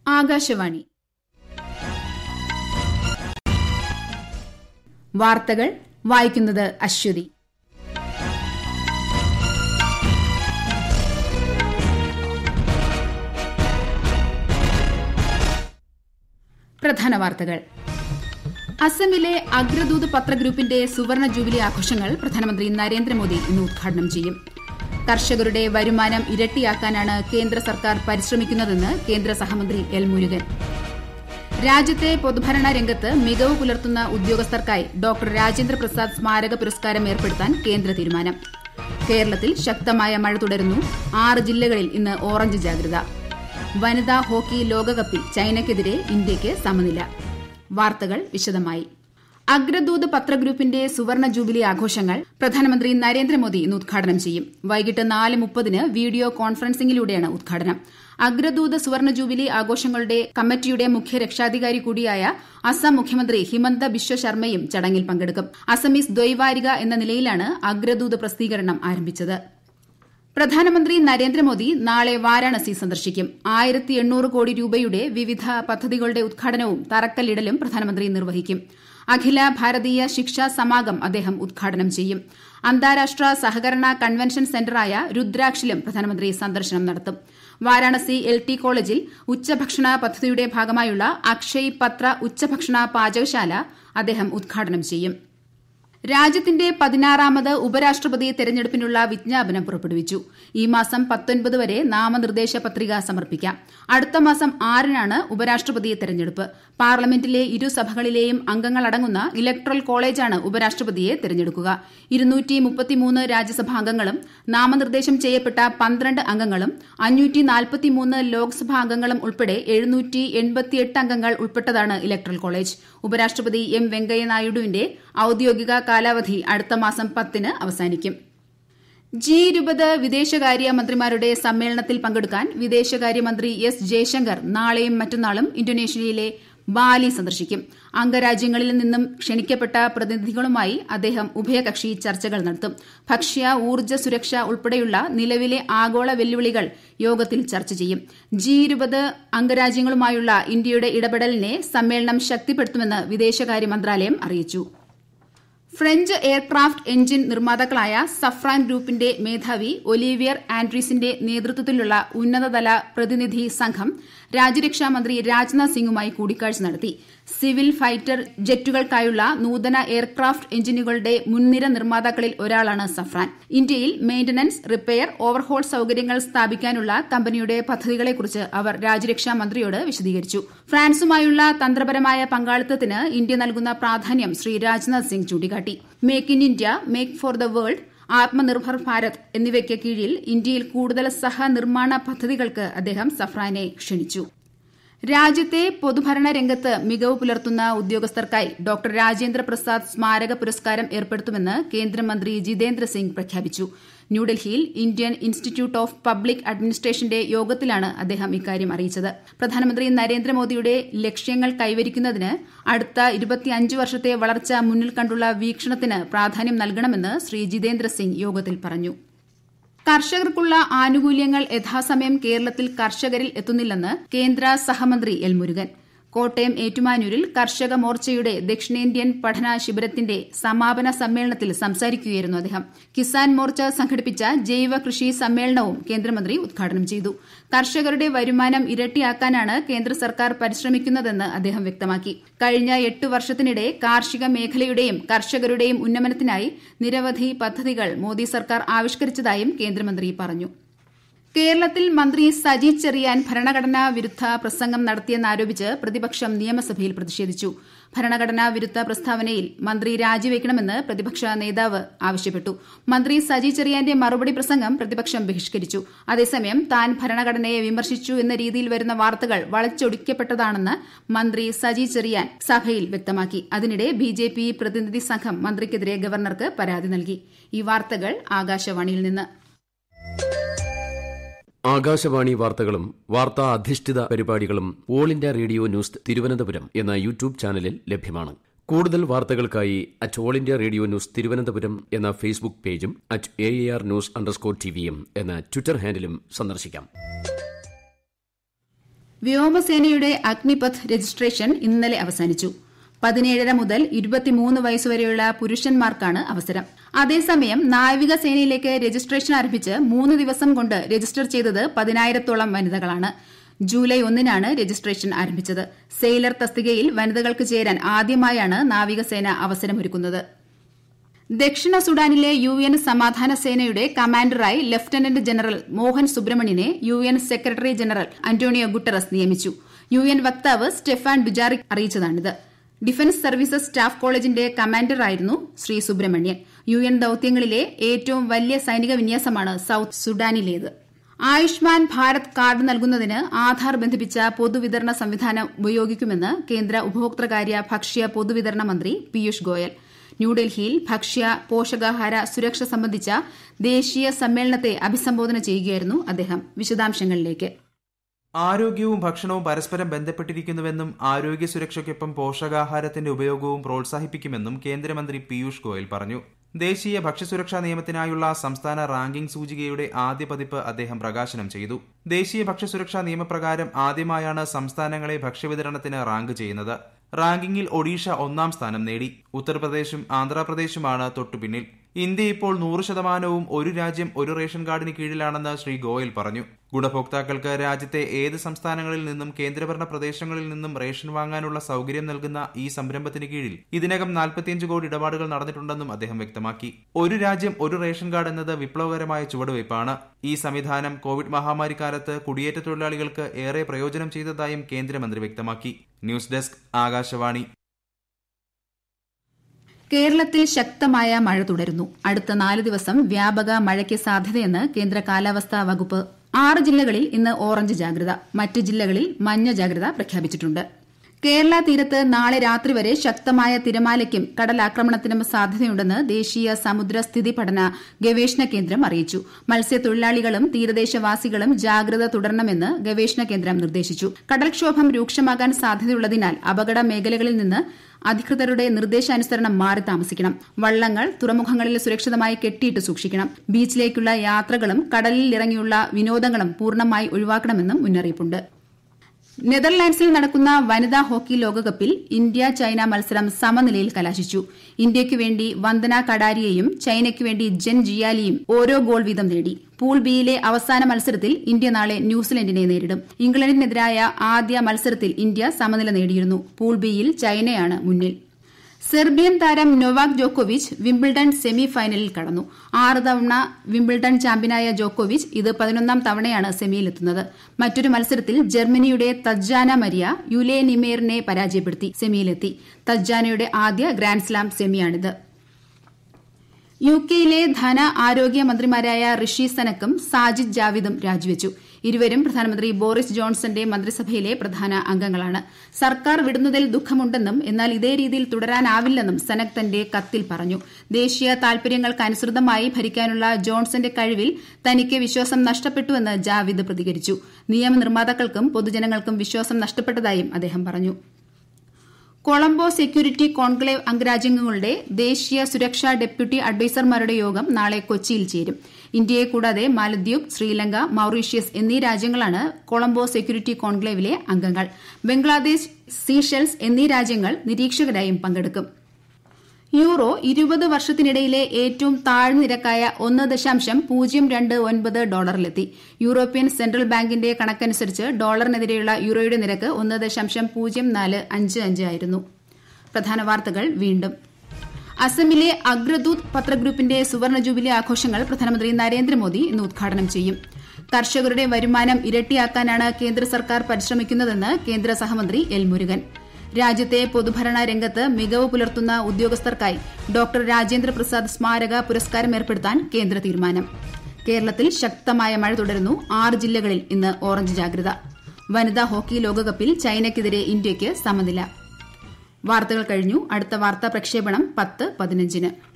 ആകാശവാണി വാർത്തകൾ വായിക്കുന്നത് അശ്വതി പ്രധാന വാർത്തകൾ അസമിലെ അഗ്രദൂത് പത്രഗ്രൂപ്പിന്റെ സുവർണ ജൂബിലി ആഘോഷങ്ങൾ പ്രധാനമന്ത്രി നരേന്ദ്രമോദി ഇന്ന് ഉദ്ഘാടനം ചെയ്യും കർഷകരുടെ വരുമാനം ഇരട്ടിയാക്കാനാണ് കേന്ദ്ര സർക്കാർ പരിശ്രമിക്കുന്നതെന്ന് കേന്ദ്ര സഹമന്ത്രി എൽ മുരുകൻ രാജ്യത്തെ പൊതുഭരണ രംഗത്ത് മികവ് പുലർത്തുന്ന ഉദ്യോഗസ്ഥർക്കായി ഡോക്ടർ രാജേന്ദ്ര പ്രസാദ് സ്മാരക പുരസ്കാരം ഏർപ്പെടുത്താൻ കേന്ദ്ര തീരുമാനം കേരളത്തിൽ ശക്തമായ മഴ തുടരുന്നു ആറ് ജില്ലകളിൽ ഇന്ന് ഓറഞ്ച് ജാഗ്രത വനിതാ ഹോക്കി ലോകകപ്പിൽ ചൈനയ്ക്കെതിരെ ഇന്ത്യയ്ക്ക് സമനില വാർത്തകൾ വിശദമായി അഗ്രദൂത് പത്രഗ്രൂപ്പിന്റെ സുവർണ ജൂബിലി ആഘോഷങ്ങൾ പ്രധാനമന്ത്രി നരേന്ദ്രമോദി ഇന്ന് ഉദ്ഘാടനം ചെയ്യും വൈകിട്ട് നാല് മുപ്പതിന് വീഡിയോ കോൺഫറൻസിംഗിലൂടെയാണ് ഉദ്ഘാടനം അഗ്രദൂത് സുവർണ ജൂബിലി ആഘോഷങ്ങളുടെ കമ്മിറ്റിയുടെ മുഖ്യ രക്ഷാധികാരി കൂടിയായ അസം മുഖ്യമന്ത്രി ഹിമന്ത ബിശ്വ ശർമ്മയും ചടങ്ങിൽ പങ്കെടുക്കും അസമീസ് ദ്വൈവാരിക എന്ന നിലയിലാണ് അഗ്രദൂത് പ്രസിദ്ധീകരണം ആരംഭിച്ചത് പ്രധാനമന്ത്രി നരേന്ദ്രമോദി നാളെ വാരാണസി സന്ദർശിക്കും ആയിരത്തി എണ്ണൂറ് കോടി രൂപയുടെ വിവിധ പദ്ധതികളുടെ ഉദ്ഘാടനവും തറക്കല്ലിടലും പ്രധാനമന്ത്രി നിർവഹിക്കും അഖില ഭാരതീയ ശിക്ഷാ സമാഗം അദ്ദേഹം ഉദ്ഘാടനം ചെയ്യും അന്താരാഷ്ട്ര സഹകരണ കൺവെൻഷൻ സെന്ററായ രുദ്രാക്ഷിലും പ്രധാനമന്ത്രി സന്ദർശനം നടത്തും വാരാണസി എൽ ടി കോളേജിൽ ഉച്ചഭക്ഷണ പദ്ധതിയുടെ ഭാഗമായുള്ള അക്ഷയ് പത്ര ഉച്ചഭക്ഷണ പാചകശാല അദ്ദേഹം ഉദ്ഘാടനം ചെയ്യും രാജ്യത്തിന്റെ പതിനാറാമത് ഉപരാഷ്ട്രപതി തെരഞ്ഞെടുപ്പിനുള്ള വിജ്ഞാപനം പുറപ്പെടുവിച്ചു ഈ മാസം പത്തൊൻപത് വരെ നാമനിർദ്ദേശ പത്രിക സമർപ്പിക്കാം അടുത്ത മാസം ആറിനാണ് ഉപരാഷ്ട്രപതി തെരഞ്ഞെടുപ്പ് പാർലമെന്റിലെ ഇരുസഭകളിലെയും അംഗങ്ങളടങ്ങുന്ന ഇലക്ട്രൽ കോളേജാണ് ഉപരാഷ്ട്രപതിയെ തെരഞ്ഞെടുക്കുക ഇരുന്നൂറ്റി മുപ്പത്തിമൂന്ന് രാജ്യസഭാംഗങ്ങളും നാമനിർദ്ദേശം ചെയ്യപ്പെട്ട പന്ത്രണ്ട് അംഗങ്ങളും അഞ്ഞൂറ്റി നാൽപ്പത്തിമൂന്ന് ലോക്സഭാ അംഗങ്ങളും ഉൾപ്പെടെ എഴുന്നൂറ്റി എൺപത്തിയെട്ട് അംഗങ്ങൾ ഉൾപ്പെട്ടതാണ് ഇലക്ട്രൽ കോളേജ് ഉപരാഷ്ട്രപതി എം വെങ്കയ്യ നായിഡുവിന്റെ ഔദ്യോഗിക കാലാവധി അടുത്ത മാസം പത്തിന് അവസാനിക്കും ജി ഇരുപത് വിദേശകാര്യ മന്ത്രിമാരുടെ സമ്മേളനത്തിൽ പങ്കെടുക്കാൻ വിദേശകാര്യമന്ത്രി എസ് ജയശങ്കർ നാളെയും മറ്റന്നാളും ഇന്തോനേഷ്യയിലെ ബാലി സന്ദർശിക്കും അംഗരാജ്യങ്ങളിൽ നിന്നും ക്ഷണിക്കപ്പെട്ട പ്രതിനിധികളുമായി അദ്ദേഹം ഉഭയകക്ഷി ചർച്ചകൾ നടത്തും ഭക്ഷ്യ ഊർജ്ജ സുരക്ഷ ഉൾപ്പെടെയുള്ള നിലവിലെ ആഗോള വെല്ലുവിളികൾ യോഗത്തിൽ ചർച്ച ചെയ്യും ജി ഇരുപത് അംഗരാജ്യങ്ങളുമായുള്ള ഇന്ത്യയുടെ ഇടപെടലിനെ സമ്മേളനം ശക്തിപ്പെടുത്തുമെന്ന് വിദേശകാര്യ മന്ത്രാലയം അറിയിച്ചു ഫ്രഞ്ച് എയർക്രാഫ്റ്റ് എഞ്ചിൻ നിർമ്മാതാക്കളായ സഫ്രാൻ ഗ്രൂപ്പിന്റെ മേധാവി ഒലീവിയർ ആൻഡ്രീസിന്റെ നേതൃത്വത്തിലുള്ള ഉന്നതതല പ്രതിനിധി സംഘം രാജ്യരക്ഷാ മന്ത്രി രാജ്നാഥ് സിംഗുമായി കൂടിക്കാഴ്ച നടത്തി സിവിൽ ഫൈറ്റർ ജെറ്റുകൾക്കായുള്ള നൂതന എയർക്രാഫ്റ്റ് എഞ്ചിനുകളുടെ മുൻനിര നിർമ്മാതാക്കളിൽ ഒരാളാണ് സഫ്രാൻ ഇന്ത്യയിൽ മെയിന്റനൻസ് റിപ്പയർ ഓവർഹോൾ സൌകര്യങ്ങൾ സ്ഥാപിക്കാനുള്ള കമ്പനിയുടെ പദ്ധതികളെക്കുറിച്ച് അവർ രാജ്യരക്ഷാ മന്ത്രിയോട് വിശദീകരിച്ചു ഫ്രാൻസുമായുള്ള തന്ത്രപരമായ പങ്കാളിത്തത്തിന് ഇന്ത്യ നൽകുന്ന പ്രാധാന്യം ശ്രീ രാജ്നാഥ് സിംഗ് ചൂണ്ടിക്കാട്ടി make in India make for the world Atmanirbhar Bharat എന്നിവയ്ക്ക് കീഴിൽ ഇന്ത്യയിൽ കൂടുതൽ സഹനിർമ്മാണ പദ്ധതികൾക്ക് അദ്ദേഹം സഫ്രാനെ ക്ഷണിച്ചു രാജ്യത്തെ പൊതുഭരണ രംഗത്ത് മികവ് പുലർത്തുന്ന ഉദ്യോഗസ്ഥർക്കായി ഡോക്ടർ രാജേന്ദ്ര പ്രസാദ് സ്മാരക പുരസ്കാരം ഏർപ്പെടുത്തുമെന്ന് കേന്ദ്രമന്ത്രി ജിതേന്ദ്ര സിംഗ് പ്രഖ്യാപിച്ചു ന്യൂഡൽഹിയിൽ ഇന്ത്യൻ ഇൻസ്റ്റിറ്റ്യൂട്ട് ഓഫ് പബ്ലിക് അഡ്മിനിസ്ട്രേഷന്റെ യോഗത്തിലാണ് അദ്ദേഹം ഇക്കാര്യം അറിയിച്ചത് പ്രധാനമന്ത്രി നരേന്ദ്രമോദിയുടെ ലക്ഷ്യങ്ങൾ കൈവരിക്കുന്നതിന് അടുത്ത ഇരുപത്തിയഞ്ച് വർഷത്തെ വളർച്ച മുന്നിൽ കണ്ടുള്ള വീക്ഷണത്തിന് പ്രാധാന്യം നൽകണമെന്ന് ശ്രീ ജിതേന്ദ്ര സിംഗ് യോഗത്തിൽ പറഞ്ഞു കർഷകർക്കുള്ള ആനുകൂല്യങ്ങൾ യഥാസമയം കേരളത്തിൽ കർഷകരിൽ എത്തുന്നില്ലെന്ന് കേന്ദ്ര സഹമന്ത്രി എൽ മുരുകൻ കോട്ടയം ഏറ്റുമാനൂരിൽ കർഷക മോർച്ചയുടെ ദക്ഷിണേന്ത്യൻ പഠന ശിബിരത്തിന്റെ സമാപന സമ്മേളനത്തിൽ സംസാരിക്കുകയായിരുന്നു അദ്ദേഹം കിസാൻ മോർച്ച സംഘടിപ്പിച്ച ജൈവ കൃഷി സമ്മേളനവും കേന്ദ്രമന്ത്രി ഉദ്ഘാടനം ചെയ്തു കർഷകരുടെ വരുമാനം ഇരട്ടിയാക്കാനാണ് കേന്ദ്ര സർക്കാർ പരിശ്രമിക്കുന്നതെന്ന് അദ്ദേഹം വ്യക്തമാക്കി കഴിഞ്ഞ എട്ട് വർഷത്തിനിടെ കാർഷിക മേഖലയുടെയും കർഷകരുടെയും ഉന്നമനത്തിനായി നിരവധി പദ്ധതികൾ മോദി സർക്കാർ ആവിഷ്കരിച്ചതായും കേന്ദ്രമന്ത്രി പറഞ്ഞു കേരളത്തിൽ മന്ത്രി സജി ചെറിയാൻ ഭരണഘടനാ വിരുദ്ധ പ്രസംഗം നടത്തിയെന്നാരോപിച്ച് പ്രതിപക്ഷം നിയമസഭയിൽ പ്രതിഷേധിച്ചു ഭരണഘടനാ വിരുദ്ധ പ്രസ്താവനയിൽ മന്ത്രി രാജിവെക്കണമെന്ന് പ്രതിപക്ഷ നേതാവ് ആവശ്യപ്പെട്ടു മന്ത്രി സജി ചെറിയാന്റെ മറുപടി പ്രസംഗം പ്രതിപക്ഷം ബഹിഷ്കരിച്ചു അതേസമയം താൻ ഭരണഘടനയെ വിമർശിച്ചു എന്ന രീതിയിൽ വരുന്ന വാർത്തകൾ വളച്ചൊടിക്കപ്പെട്ടതാണെന്ന് മന്ത്രി സജി ചെറിയാൻ സഭയിൽ വ്യക്തമാക്കി അതിനിടെ ബിജെപി പ്രതിനിധി സംഘം മന്ത്രിക്കെതിരെ ഗവർണർക്ക് പരാതി നൽകി ഈ വാർത്തകൾ ആകാശവാണിയിൽ നിന്ന് ആകാശവാണി വാർത്തകളും വാർത്താ അധിഷ്ഠിത പരിപാടികളും all India radio news Thiruvananthapuram എന്ന യൂട്യൂബ് ചാനലിൽ ലഭ്യമാണ് കൂടുതൽ വാർത്തകൾക്കായി at all India radio news Thiruvananthapuram എന്ന ഫേസ്ബുക്ക് പേജും at A R news underscore ടിവിയും എന്ന ട്വിറ്റർ ഹാൻഡിലും സന്ദർശിക്കാം വ്യോമസേനയുടെ അഗ്നിപഥ് രജിസ്ട്രേഷൻ ഇന്നലെ അവസാനിച്ചു പതിനേഴര മുതൽ ഇരുപത്തിമൂന്ന് വയസ്സുവരെയുള്ള പുരുഷന്മാർക്കാണ് അവസരം അതേസമയം നാവികസേനയിലേക്ക് രജിസ്ട്രേഷൻ ആരംഭിച്ച് മൂന്ന് ദിവസം കൊണ്ട് രജിസ്റ്റർ ചെയ്തത് പതിനായിരത്തോളം വനിതകളാണ് ജൂലൈ ഒന്നിനാണ് രജിസ്ട്രേഷൻ ആരംഭിച്ചത് സെയിലർ തസ്തികയിൽ വനിതകൾക്ക് ചേരാൻ ആദ്യമായാണ് നാവികസേന അവസരമൊരുക്കുന്നത് ദക്ഷിണ സുഡാനിലെ യു എൻ സമാധാന സേനയുടെ കമാൻഡറായി ലഫ്റ്റനന്റ് ജനറൽ മോഹൻ സുബ്രഹ്മണ്യനെ U N secretary general Antonio Guterres നിയമിച്ചു യു എൻ വക്താവ് സ്റ്റെഫാൻ ഡുജാറിക് അറിയിച്ചതാണിത് ഡിഫൻസ് സർവീസസ് സ്റ്റാഫ് കോളേജിന്റെ കമാൻഡറായിരുന്നു ശ്രീ സുബ്രഹ്മണ്യൻ യു എൻ ദൌത്യങ്ങളിലെ ഏറ്റവും വലിയ സൈനിക വിന്യാസമാണ് സൌത്ത് സുഡാനിലേത് ആയുഷ്മാൻ ഭാരത് കാർഡ് നൽകുന്നതിന് ആധാർ ബന്ധിപ്പിച്ച പൊതുവിതരണ സംവിധാനം ഉപയോഗിക്കുമെന്ന് കേന്ദ്ര ഉപഭോക്തൃകാര്യ ഭക്ഷ്യ പൊതുവിതരണ മന്ത്രി പീയൂഷ് ഗോയൽ ന്യൂഡൽഹിയിൽ ഭക്ഷ്യ പോഷകാഹാര സുരക്ഷ സംബന്ധിച്ച ദേശീയ സമ്മേളനത്തെ അഭിസംബോധന ചെയ്യുകയായിരുന്നു അദ്ദേഹം വിശദാംശങ്ങളിലേക്ക് ആരോഗ്യവും ഭക്ഷണവും പരസ്പരം ബന്ധപ്പെട്ടിരിക്കുന്നുവെന്നും ആരോഗ്യ സുരക്ഷയ്ക്കൊപ്പം പോഷകാഹാരത്തിന്റെ ഉപയോഗവും പ്രോത്സാഹിപ്പിക്കുമെന്നും കേന്ദ്രമന്ത്രി പീയൂഷ് ഗോയൽ പറഞ്ഞു ദേശീയ ഭക്ഷ്യസുരക്ഷാ നിയമത്തിനായുള്ള സംസ്ഥാന റാങ്കിംഗ് സൂചികയുടെ ആദ്യ പതിപ്പ് അദ്ദേഹം പ്രകാശനം ചെയ്തു ദേശീയ ഭക്ഷ്യസുരക്ഷാ നിയമപ്രകാരം ആദ്യമായാണ് സംസ്ഥാനങ്ങളെ ഭക്ഷ്യവിതരണത്തിന് റാങ്ക് ചെയ്യുന്നത് റാങ്കിങ്ങിൽ ഒഡീഷ ഒന്നാം സ്ഥാനം നേടി ഉത്തർപ്രദേശും ആന്ധ്രാപ്രദേശുമാണ് തൊട്ടുപിന്നിൽ ഇന്ത്യ ഇപ്പോൾ നൂറ് ശതമാനവും ഒരു രാജ്യം ഒരു റേഷൻ കാർഡിന് കീഴിലാണെന്ന് ശ്രീ ഗോയൽ പറഞ്ഞു ഗുണഭോക്താക്കൾക്ക് രാജ്യത്തെ ഏത് സംസ്ഥാനങ്ങളിൽ നിന്നും കേന്ദ്രഭരണ പ്രദേശങ്ങളിൽ നിന്നും റേഷൻ വാങ്ങാനുള്ള സൗകര്യം നൽകുന്ന ഈ സംരംഭത്തിന് കീഴിൽ ഇതിനകം നാൽപ്പത്തിയഞ്ച് കോടി ഇടപാടുകൾ നടന്നിട്ടുണ്ടെന്നും അദ്ദേഹം വ്യക്തമാക്കി ഒരു രാജ്യം ഒരു റേഷൻ കാർഡ് എന്നത് വിപ്ലവകരമായ ചുവടുവയ്പ്പാണ് ഈ സംവിധാനം കോവിഡ് മഹാമാരി കാലത്ത് കുടിയേറ്റ തൊഴിലാളികൾക്ക് ഏറെ പ്രയോജനം ചെയ്തതായും കേന്ദ്രമന്ത്രി വ്യക്തമാക്കി ന്യൂസ് ഡെസ്ക് ആകാശവാണി കേരളത്തിൽ ശക്തമായ മഴ തുടരുന്നു അടുത്ത നാല് ദിവസം വ്യാപക മഴയ്ക്ക് സാധ്യതയെന്ന് കേന്ദ്ര കാലാവസ്ഥാ വകുപ്പ് ആറ് ജില്ലകളിൽ ഇന്ന് ഓറഞ്ച് ജാഗ്രത മറ്റ് ജില്ലകളിൽ മഞ്ഞ ജാഗ്രത പ്രഖ്യാപിച്ചിട്ടുണ്ട് കേരള തീരത്ത് നാളെ രാത്രി വരെ ശക്തമായ തിരമാലയ്ക്കും കടലാക്രമണത്തിനും സാധ്യതയുണ്ടെന്ന് ദേശീയ സമുദ്ര സ്ഥിതി പഠന ഗവേഷണ കേന്ദ്രം അറിയിച്ചു മത്സ്യത്തൊഴിലാളികളും തീരദേശവാസികളും ജാഗ്രത തുടരണമെന്ന് ഗവേഷണ കേന്ദ്രം നിർദ്ദേശിച്ചു കടൽക്ഷോഭം രൂക്ഷമാകാൻ സാധ്യതയുള്ളതിനാൽ അപകട മേഖലകളിൽ നിന്ന് അധികൃതരുടെ നിർദ്ദേശാനുസരണം മാറി താമസിക്കണം വള്ളങ്ങൾ തുറമുഖങ്ങളിൽ സുരക്ഷിതമായി കെട്ടിയിട്ട് സൂക്ഷിക്കണം ബീച്ചിലേക്കുള്ള യാത്രകളും കടലിൽ ഇറങ്ങിയുള്ള വിനോദങ്ങളും പൂർണ്ണമായി ഒഴിവാക്കണമെന്നും മുന്നറിയിപ്പുണ്ട് നെതർലാൻഡ്സിൽ നടക്കുന്ന വനിതാ ഹോക്കി ലോകകപ്പിൽ ഇന്ത്യ ചൈന മത്സരം സമനിലയിൽ കലാശിച്ചു ഇന്ത്യയ്ക്കു വേണ്ടി വന്ദന കടാരിയയും ചൈനയ്ക്കു വേണ്ടി ജെൻ ജിയാലിയും ഓരോ ഗോൾ വീതം നേടി പൂൾ ബിയിലെ അവസാന മത്സരത്തിൽ ഇന്ത്യ നാളെ ന്യൂസിലൻഡിനെ നേരിടും ഇംഗ്ലണ്ടിനെതിരായ ആദ്യ മത്സരത്തിൽ ഇന്ത്യ സമനില നേടിയിരുന്നു പൂൾ ബിയിൽ ചൈനയാണ് മുന്നിൽ സെർബിയൻ താരം നൊവാക് ജോക്കോവിച്ച് വിംബിൾഡൺ സെമി ഫൈനലിൽ കടന്നു ആറ് തവണ വിംബിൾഡൺ ചാമ്പ്യനായ ജോക്കോവിച്ച് ഇത് പതിനൊന്നാം തവണയാണ് സെമിയിലെത്തുന്നത് മറ്റൊരു മത്സരത്തിൽ ജർമ്മനിയുടെ തജ്ജാന മരിയ യുലേ നിമേറിനെ പരാജയപ്പെടുത്തി സെമിയിലെത്തി തജ്ജാനയുടെ ആദ്യ ഗ്രാൻഡ്സ്ലാം സെമിയാണിത് യു കെയിലെ ധന ആരോഗ്യ മന്ത്രിമാരായ ഋഷി സനക്കും സാജിദ് ജാവിദും രാജിവെച്ചു ഇരുവരും പ്രധാനമന്ത്രി ബോറിസ് ജോൺസന്റെ മന്ത്രിസഭയിലെ പ്രധാന അംഗങ്ങളാണ് സർക്കാർ വിടുന്നതിൽ ദുഃഖമുണ്ടെന്നും എന്നാൽ ഇതേ രീതിയിൽ തുടരാനാവില്ലെന്നും സനക് തന്റെ കത്തിൽ പറഞ്ഞു ദേശീയ താൽപര്യങ്ങൾക്കനുസൃതമായി ഭരിക്കാനുള്ള ജോൺസന്റെ കഴിവിൽ തനിക്ക് വിശ്വാസം നഷ്ടപ്പെട്ടുവെന്ന് ജാവിദ് പ്രതികരിച്ചു നിയമനിർമ്മാതാക്കൾക്കും പൊതുജനങ്ങൾക്കും വിശ്വാസം നഷ്ടപ്പെട്ടതായും അദ്ദേഹം പറഞ്ഞു കൊളംബോ സെക്യൂരിറ്റി കോൺക്ലേവ് അംഗരാജ്യങ്ങളുടെ ദേശീയ സുരക്ഷാ ഡെപ്യൂട്ടി അഡ്വൈസർമാരുടെ യോഗം നാളെ കൊച്ചിയിൽ ചേരും ഇന്ത്യയെ കൂടാതെ മാലദ്വീപ് ശ്രീലങ്ക മൌറീഷ്യസ് എന്നീ രാജ്യങ്ങളാണ് കൊളംബോ സെക്യൂരിറ്റി കോൺക്ലേവിലെ അംഗങ്ങൾ ബംഗ്ലാദേശ് സീഷെൽസ് എന്നീ രാജ്യങ്ങൾ നിരീക്ഷകരായും പങ്കെടുക്കും യൂറോ ഇരുപത് വർഷത്തിനിടയിലെ ഏറ്റവും താഴ്ന്ന നിരക്കായ ഒന്ന് ദശാംശം പൂജ്യം രണ്ട് ഒൻപത് ഡോളറിലെത്തി യൂറോപ്യൻ സെൻട്രൽ ബാങ്കിന്റെ കണക്കനുസരിച്ച് ഡോളറിനെതിരെയുള്ള യൂറോയുടെ നിരക്ക് ഒന്ന് ദശാംശം പൂജ്യം നാല് അഞ്ച് അഞ്ച് ആയിരുന്നു പ്രധാന വാർത്തകൾ വീണ്ടും അസമിലെ അഗ്രദൂത് പത്രഗ്രൂപ്പിന്റെ സുവർണ ജൂബിലി ആഘോഷങ്ങൾ പ്രധാനമന്ത്രി നരേന്ദ്രമോദി ഇന്ന് ഉദ്ഘാടനം ചെയ്യും കർഷകരുടെ വരുമാനം ഇരട്ടിയാക്കാനാണ് കേന്ദ്ര സർക്കാർ പരിശ്രമിക്കുന്നതെന്ന് കേന്ദ്ര സഹമന്ത്രി എൽ മുരുകൻ രാജ്യത്തെ പൊതുഭരണ രംഗത്ത് മികവ് പുലർത്തുന്ന ഉദ്യോഗസ്ഥർക്കായി ഡോക്ടർ രാജേന്ദ്ര പ്രസാദ് സ്മാരക പുരസ്കാരം ഏർപ്പെടുത്താൻ കേന്ദ്ര തീരുമാനം കേരളത്തിൽ ശക്തമായ മഴ തുടരുന്നു ആറ് ജില്ലകളിൽ ഇന്ന് ഓറഞ്ച് ജാഗ്രത വനിതാ ഹോക്കി ലോകകപ്പിൽ ചൈനയ്ക്കെതിരെ ഇന്ത്യയ്ക്ക് സമനില വാർത്തകൾ കഴിഞ്ഞു അടുത്ത വാർത്താ പ്രക്ഷേപണം പത്ത് പതിനഞ്ചിന്